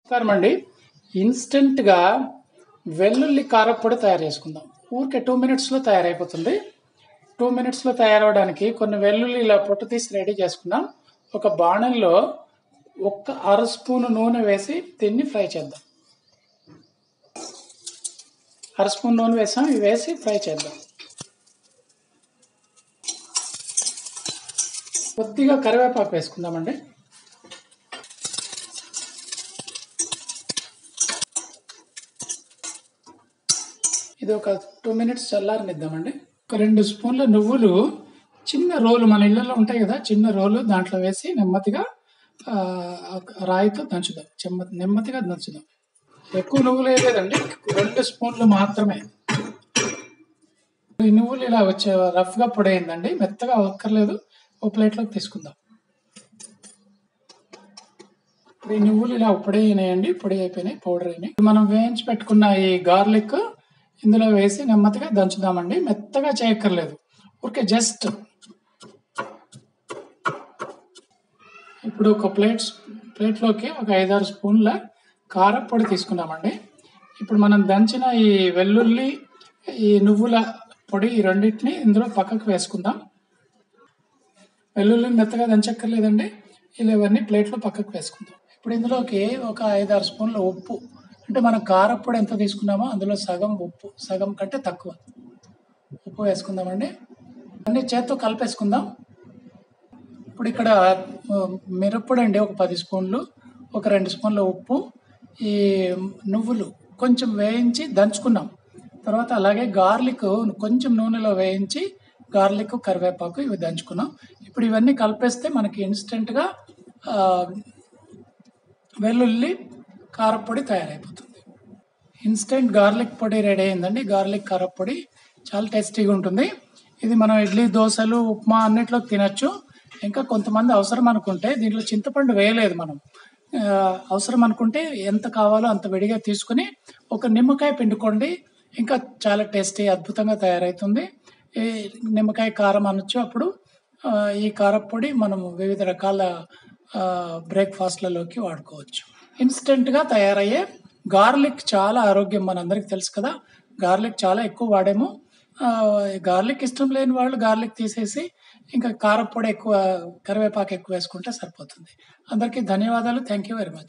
నమస్కారం అండి ఇన్స్టెంట్గా వెల్లుల్లి కారప్పొడి తయారు చేసుకుందాం ఊరికే టూ మినిట్స్లో తయారైపోతుంది టూ మినిట్స్లో తయారవడానికి కొన్ని వెల్లుల్లి ఇలా పొట్టు తీసి రెడీ చేసుకుందాం ఒక బాణంలో ఒక్క అర స్పూన్ నూనె వేసి దీన్ని ఫ్రై చేద్దాం అర స్పూన్ నూనె వేసాం ఇవి వేసి ఫ్రై చేద్దాం కొద్దిగా కరివేపాకు వేసుకుందామండి ఇది ఒక టూ మినిట్స్ చల్లారనిద్దామండి ఒక రెండు స్పూన్ల నువ్వులు చిన్న రోలు మన ఇళ్ళల్లో ఉంటాయి కదా చిన్న రోలు దాంట్లో వేసి నెమ్మదిగా ఆ, రాయితో దంచుదాం చెమ్మ నెమ్మదిగా దంచుదాం ఎక్కువ నువ్వులు వేయలేదండి రెండు స్పూన్లు మాత్రమే ఈ నువ్వులు ఇలా వచ్చే రఫ్గా పొడైందండి మెత్తగా అక్కర్లేదు ఓ ప్లేట్లోకి తీసుకుందాం ఇప్పుడు ఈ నువ్వులు ఇలా పొడి అయినాయండి పొడి అయిపోయినాయి పౌడర్ అయినాయి మనం వేయించి పెట్టుకున్న ఈ గార్లిక్ ఇందులో వేసి నెమ్మదిగా దంచుదామండి మెత్తగా చేయక్కర్లేదు ఊరికే జస్ట్ ఇప్పుడు ఒక ప్లేట్ ప్లేట్లోకి ఒక ఐదారు స్పూన్ల కారపొడి తీసుకున్నామండి ఇప్పుడు మనం దంచిన ఈ వెల్లుల్లి ఈ నువ్వుల పొడి ఈ రెండింటిని ఇందులో పక్కకు వేసుకుందాం వెల్లుల్లి మెత్తగా దంచక్కర్లేదండి ఇలా ఇవన్నీ ప్లేట్లో పక్కకు వేసుకుందాం ఇప్పుడు ఇందులోకి ఒక ఐదారు స్పూన్ల ఉప్పు అంటే మనం కారప్పొడి ఎంత తీసుకున్నామో అందులో సగం ఉప్పు సగం కంటే తక్కువ ఉప్పు వేసుకుందామండి అన్ని చేత్తో కలిపేసుకుందాం ఇప్పుడు ఇక్కడ ఆ, మిరప్పొడి అండి ఒక పది స్పూన్లు ఒక రెండు స్పూన్ల ఉప్పు ఈ నువ్వులు కొంచెం వేయించి దంచుకున్నాం తర్వాత అలాగే గార్లిక్ కొంచెం నూనెలో వేయించి గార్లిక్ కరివేపాకు ఇవి దంచుకున్నాం ఇప్పుడు ఇవన్నీ కలిపేస్తే మనకి ఇన్స్టెంట్గా వెల్లుల్లి కారపొడి తయారైపోతుంది ఇన్స్టెంట్ గార్లిక్ పొడి రెడీ అయిందండి గార్లిక్ కారపొడి చాలా టేస్టీగా ఉంటుంది ఇది మనం ఇడ్లీ దోశలు ఉప్మా అన్నిట్లోకి తినచ్చు ఇంకా కొంతమంది అవసరం అనుకుంటే దీంట్లో చింతపండు వేయలేదు మనం ఆ, అవసరం అనుకుంటే ఎంత కావాలో అంత విడిగా తీసుకుని ఒక నిమ్మకాయ పిండుకోండి ఇంకా చాలా టేస్టీ అద్భుతంగా తయారవుతుంది ఈ నిమ్మకాయ కారం అనొచ్చు అప్పుడు ఆ, ఈ కారపొడి మనం వివిధ రకాల ఆ, బ్రేక్ఫాస్ట్లలోకి వాడుకోవచ్చు ఇన్స్టెంట్గా తయారయ్యే గార్లిక్ చాలా ఆరోగ్యం మనందరికీ తెలుసు కదా గార్లిక్ చాలా ఎక్కువ వాడేము ఆ, గార్లిక్ ఇష్టం లేని వాళ్ళు గార్లిక్ తీసేసి ఇంకా కారపొడి ఎక్కువ కరివేపాకు ఎక్కువ వేసుకుంటే సరిపోతుంది అందరికీ ధన్యవాదాలు థ్యాంక్ యూ వెరీ మచ్